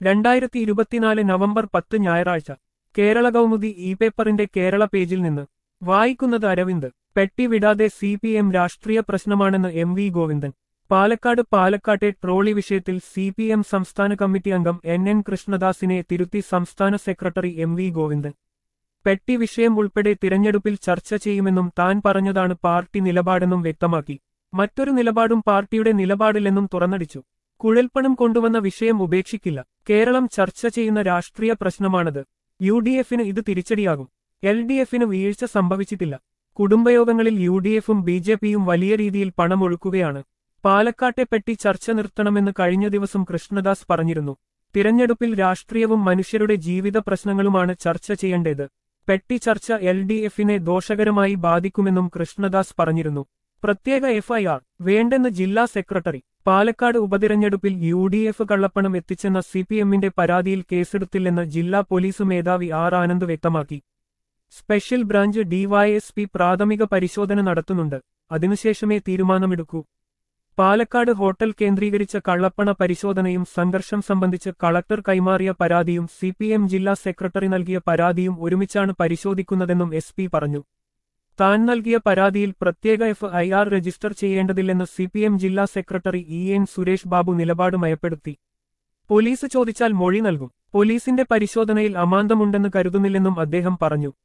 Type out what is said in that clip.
രണ്ടായിരത്തി ഇരുപത്തിനാല് നവംബർ പത്ത് ഞായറാഴ്ച കേരള കൗമുദി ഇ പേപ്പറിന്റെ കേരള പേജിൽ നിന്ന് വായിക്കുന്നത് അരവിന്ദ് പെട്ടി വിടാതെ സി പി എം രാഷ്ട്രീയ പ്രശ്നമാണെന്ന് എം വി ഗോവിന്ദൻ പാലക്കാട് പാലക്കാട്ടെ ട്രോളി വിഷയത്തിൽ സി പി എം സംസ്ഥാന കമ്മിറ്റി അംഗം എൻ എൻ കൃഷ്ണദാസിനെ തിരുത്തി സംസ്ഥാന സെക്രട്ടറി എം വി ഗോവിന്ദൻ പെട്ടി വിഷയം ഉൾപ്പെടെ തിരഞ്ഞെടുപ്പിൽ ചർച്ച ചെയ്യുമെന്നും താൻ പറഞ്ഞതാണ് പാർട്ടി നിലപാടെന്നും വ്യക്തമാക്കി മറ്റൊരു നിലപാടും പാർട്ടിയുടെ നിലപാടില്ലെന്നും തുറന്നടിച്ചു കുഴൽപ്പണം കൊണ്ടുവന്ന വിഷയം ഉപേക്ഷിക്കില്ല കേരളം ചർച്ച ചെയ്യുന്ന രാഷ്ട്രീയ പ്രശ്നമാണത് യു ഡി എഫിന് ഇത് തിരിച്ചടിയാകും എൽ ഡി എഫിന് വീഴ്ച സംഭവിച്ചിട്ടില്ല കുടുംബയോഗങ്ങളിൽ യു ഡി എഫും ബി ജെ പിയും വലിയ രീതിയിൽ പണമൊഴുക്കുകയാണ് പാലക്കാട്ടെ പെട്ടി ചർച്ച നിർത്തണമെന്ന് കഴിഞ്ഞ ദിവസം കൃഷ്ണദാസ് പറഞ്ഞിരുന്നു തിരഞ്ഞെടുപ്പിൽ രാഷ്ട്രീയവും മനുഷ്യരുടെ ജീവിത പ്രശ്നങ്ങളുമാണ് ചർച്ച ചെയ്യേണ്ടത് പെട്ടി ചർച്ച എൽ ഡി എഫിനെ ദോഷകരമായി ബാധിക്കുമെന്നും കൃഷ്ണദാസ് പറഞ്ഞിരുന്നു പ്രത്യേക എഫ്ഐആർ വേണ്ടെന്ന് ജില്ലാ സെക്രട്ടറി പാലക്കാട് ഉപതിരഞ്ഞെടുപ്പിൽ യു ഡി എഫ് കള്ളപ്പണം എത്തിച്ചെന്ന സി പി എമ്മിന്റെ പരാതിയിൽ കേസെടുത്തില്ലെന്ന് ജില്ലാ പോലീസ് മേധാവി ആർ ആനന്ദ് വ്യക്തമാക്കി സ്പെഷ്യൽ ബ്രാഞ്ച് ഡിവൈഎസ്പി പ്രാഥമിക പരിശോധന നടത്തുന്നുണ്ട് അതിനുശേഷമേ തീരുമാനമെടുക്കൂ പാലക്കാട് ഹോട്ടൽ കേന്ദ്രീകരിച്ച കള്ളപ്പണ പരിശോധനയും സംഘർഷം സംബന്ധിച്ച് കളക്ടർ കൈമാറിയ പരാതിയും സി ജില്ലാ സെക്രട്ടറി നൽകിയ പരാതിയും ഒരുമിച്ചാണ് പരിശോധിക്കുന്നതെന്നും എസ് പറഞ്ഞു താൻ നൽകിയ പരാതിയിൽ പ്രത്യേക എഫ് ഐ ആർ രജിസ്റ്റർ ചെയ്യേണ്ടതില്ലെന്ന് സി പി എം ജില്ലാ secretary E N Suresh Babu നിലപാട് മയപ്പെടുത്തി പോലീസ് ചോദിച്ചാൽ മൊഴി നൽകും പോലീസിന്റെ പരിശോധനയിൽ അമാന്തമുണ്ടെന്ന് കരുതുന്നില്ലെന്നും അദ്ദേഹം പറഞ്ഞു